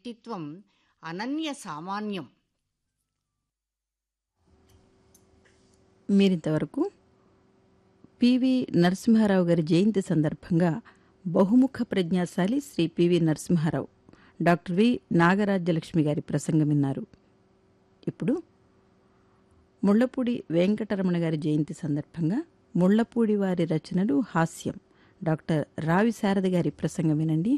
వ్యక్తిత్వం అనన్య సామాన్యం మీరింతవరకు పివి నరసింహారావు గారి జయంతి సందర్భంగా బహుముఖ ప్రజ్ఞాశాలి Sri PV Narasimha Rao doctor V Nagarajyalakshmi గారి ప్రసంగం విన్నారు ఇప్పుడు ముళ్లపూడి వెంకటరమణ గారి జయంతి సందర్భంగా ముళ్లపూడి వారి రచనలు హాస్యం డాక్టర్ రావి శారద గారి ప్రసంగం వినండి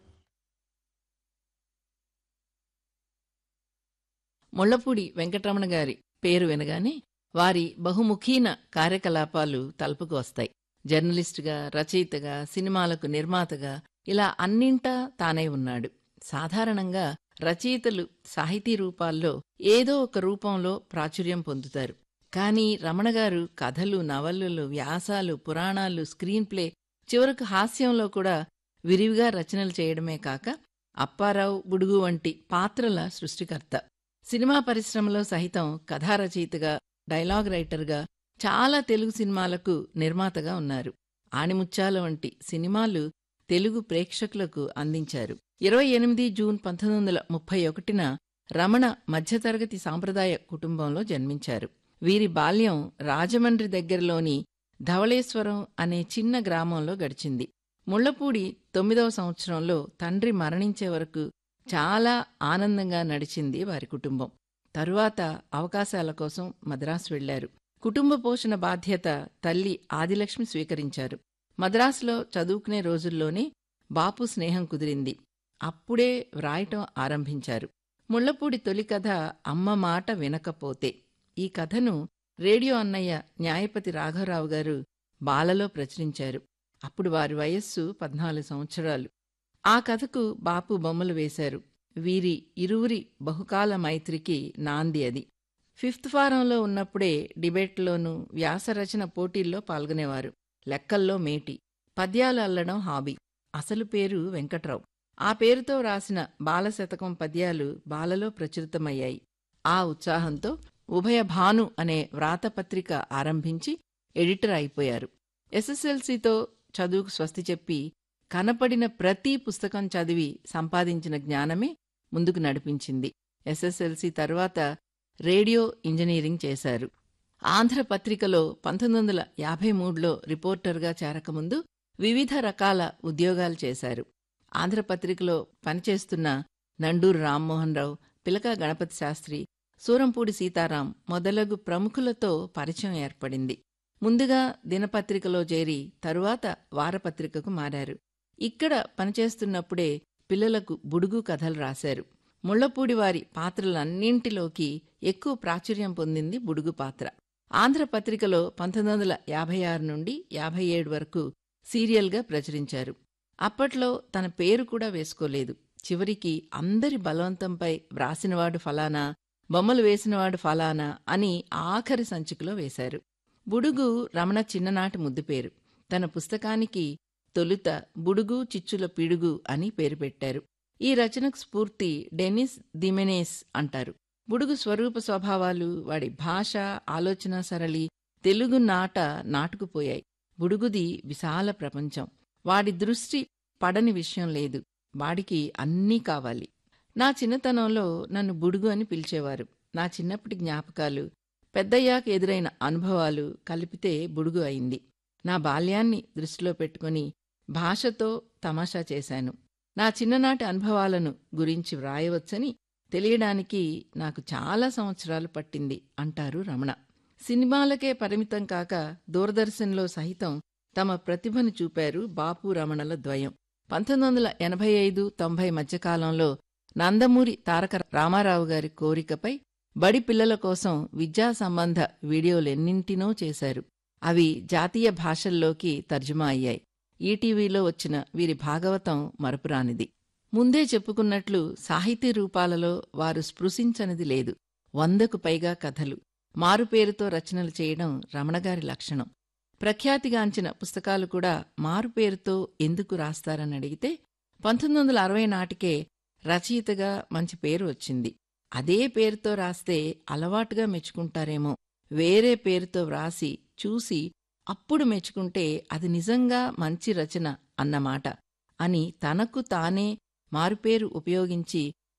ముళ్లపూడి వెంకటరమణ గారి పేరు వినగానే వారి బహుముఖీన కార్యకలాపాలు తలుపుకు వస్తాయి జర్నలిస్టుగా రచయితగా సినిమాలకు నిర్మాతగా ఇలా అన్నింటా తానై ఉన్నాడు సాధారణంగా రచయితలు సాహితీ రూపాల్లో ఏదో ఒక రూపంలో ప్రాచుర్యం పొందుతారు కానీ రమణగారు కథలు నవలలు వ్యాసాలు పురాణాలు స్క్రీన్ ప్లే చివరకు హాస్యంలో కూడా విరివిగా రచనలు చేయడమే కాక అప్పారావు బుడుగు వంటి పాత్రల సృష్టికర్త సినిమా పరిశ్రమలో సహితం కథా రచయితగా డైలాగ్ రైటర్గా చాలా తెలుగు సినిమాలకు నిర్మాతగా ఉన్నారు ఆణిముత్యాల వంటి సినిమాలు తెలుగు ప్రేక్షకులకు అందించారు ఇరవై ఎనిమిది జూన్ పంతొమ్మిది వందల ముప్పై ఒకటిన రమణ మధ్యతరగతి సాంప్రదాయ కుటుంబంలో జన్మించారు వీరి బాల్యం రాజమండ్రి దగ్గరలోని ధవళేశ్వరం అనే చిన్న గ్రామంలో గడిచింది ముళ్లపూడి తొమ్మిదవ సంవత్సరంలో తండ్రి మరణించే వరకు చాలా ఆనందంగా నడిచింది వారి కుటుంబం తరువాత అవకాశాల కోసం మద్రాసు వెళ్లారు కుటుంబ పోషణ బాధ్యత తల్లి ఆదిలక్ష్మి స్వీకరించారు మద్రాసులో చదువుకునే రోజుల్లోనే బాపు స్నేహం కుదిరింది అప్పుడే వ్రాయటం ఆరంభించారు ముళ్లపూడి తొలి కథ అమ్మ మాట వినకపోతే ఈ కథను రేడియో అన్నయ్య న్యాయపతి రాఘవరావు గారు బాలలో ప్రచురించారు అప్పుడు వారి వయస్సు పద్నాలుగు సంవత్సరాలు ఆ కథకు బాపు బొమ్మలు వేశారు వీరి ఇరువురి బహుకాల మైత్రికి నాంది అది ఫిఫ్త్ ఫారంలో ఉన్నప్పుడే డిబేట్లోనూ వ్యాసరచన పోటీల్లో పాల్గొనేవారు లెక్కల్లో మేటి పద్యాలు అల్లడం హాబీ అసలు పేరు వెంకట్రావు ఆ పేరుతో రాసిన బాలశతకం పద్యాలు బాలలో ప్రచురితమయ్యాయి ఆ ఉత్సాహంతో ఉభయ భాను అనే వ్రాతపత్రిక ఆరంభించి ఎడిటర్ అయిపోయారు ఎస్ఎస్ఎల్సీతో చదువుకు స్వస్తి చెప్పి కనపడిన ప్రతి పుస్తకం చదివి సంపాదించిన జ్ఞానమే ముందుకు నడిపించింది ఎస్ఎస్ఎల్సీ తర్వాత రేడియో ఇంజనీరింగ్ చేశారు ఆంధ్రపత్రికలో పంతొమ్మిది వందల యాభై మూడులో రిపోర్టర్గా చేరకముందు వివిధ రకాల ఉద్యోగాలు చేశారు ఆంధ్రపత్రికలో పనిచేస్తున్న నండూరు రామ్మోహన్ రావు పిలక గణపతి శాస్త్రి సూరంపూడి సీతారాం మొదలగు ప్రముఖులతో పరిచయం ఏర్పడింది ముందుగా దినపత్రికలో చేరి తరువాత వారపత్రికకు మారారు ఇక్కడ పనిచేస్తున్నప్పుడే పిల్లలకు బుడుగు కథలు రాశారు ముళ్లపూడి వారి పాత్రలన్నింటిలోకి ఎక్కువ ప్రాచుర్యం పొందింది బుడుగు పాత్ర ఆంధ్రపత్రికలో పంతొమ్మిది వందల యాభై ఆరు నుండి యాభై ఏడు వరకు సీరియల్గా ప్రచురించారు అప్పట్లో తన పేరు కూడా వేసుకోలేదు చివరికి అందరి బలవంతంపై వ్రాసినవాడు ఫలానా బొమ్మలు వేసినవాడు ఫలానా అని ఆఖరి సంచికలో వేశారు బుడుగు రమణ చిన్ననాటి ముద్దు పేరు తన పుస్తకానికి తొలుత బుడుగు చిచ్చుల పిడుగు అని పేరు పెట్టారు ఈ రచనకు స్ఫూర్తి డెనిస్ దిమెనేస్ అంటారు బుడుగు స్వరూప స్వభావాలు వాడి భాష ఆలోచన సరళి తెలుగు నాట నాటుకుపోయాయి బుడుగుది విశాల ప్రపంచం వాడి దృష్టి పడని విషయం లేదు వాడికి అన్నీ కావాలి నా చిన్నతనంలో నన్ను బుడుగు అని పిలిచేవారు నా చిన్నప్పటి జ్ఞాపకాలు పెద్దయ్యాక ఎదురైన అనుభవాలు కలిపితే బుడుగు అయింది నా బాల్యాన్ని దృష్టిలో పెట్టుకుని భాషతో తమాషా చేశాను నా చిన్ననాటి అనుభవాలను గురించి వ్రాయవచ్చని తెలియడానికి నాకు చాలా సంవత్సరాలు పట్టింది అంటారు రమణ సినిమాలకే పరిమితం కాక దూరదర్శన్లో సహితం తమ ప్రతిభను చూపారు బాపు రమణల ద్వయం పంతొమ్మిది వందల ఎనభై ఐదు తొంభై మధ్యకాలంలో నందమూరి తారక రామారావు గారి కోరికపై బడి పిల్లల కోసం విద్యా సంబంధ వీడియోలెన్నింటినో చేశారు అవి జాతీయ భాషల్లోకి తర్జుమా అయ్యాయి ఈటీవీలో వచ్చిన వీరి భాగవతం మరపురానిది ముందే చెప్పుకున్నట్లు సాహితీ రూపాలలో వారు స్పృశించనిది లేదు వందకు పైగా కథలు మారుపేరుతో రచనలు చేయడం రమణగారి లక్షణం ప్రఖ్యాతిగాంచిన పుస్తకాలు కూడా మారుపేరుతో ఎందుకు రాస్తారని అడిగితే పంతొమ్మిది వందల అరవై నాటికే రచయితగా మంచి పేరు వచ్చింది అదే పేరుతో రాస్తే అలవాటుగా మెచ్చుకుంటారేమో వేరే పేరుతో వ్రాసి చూసి అప్పుడు మెచ్చుకుంటే అది నిజంగా మంచి రచన అన్నమాట అని తనకు తానే మారుపేరు ఉపయోగించి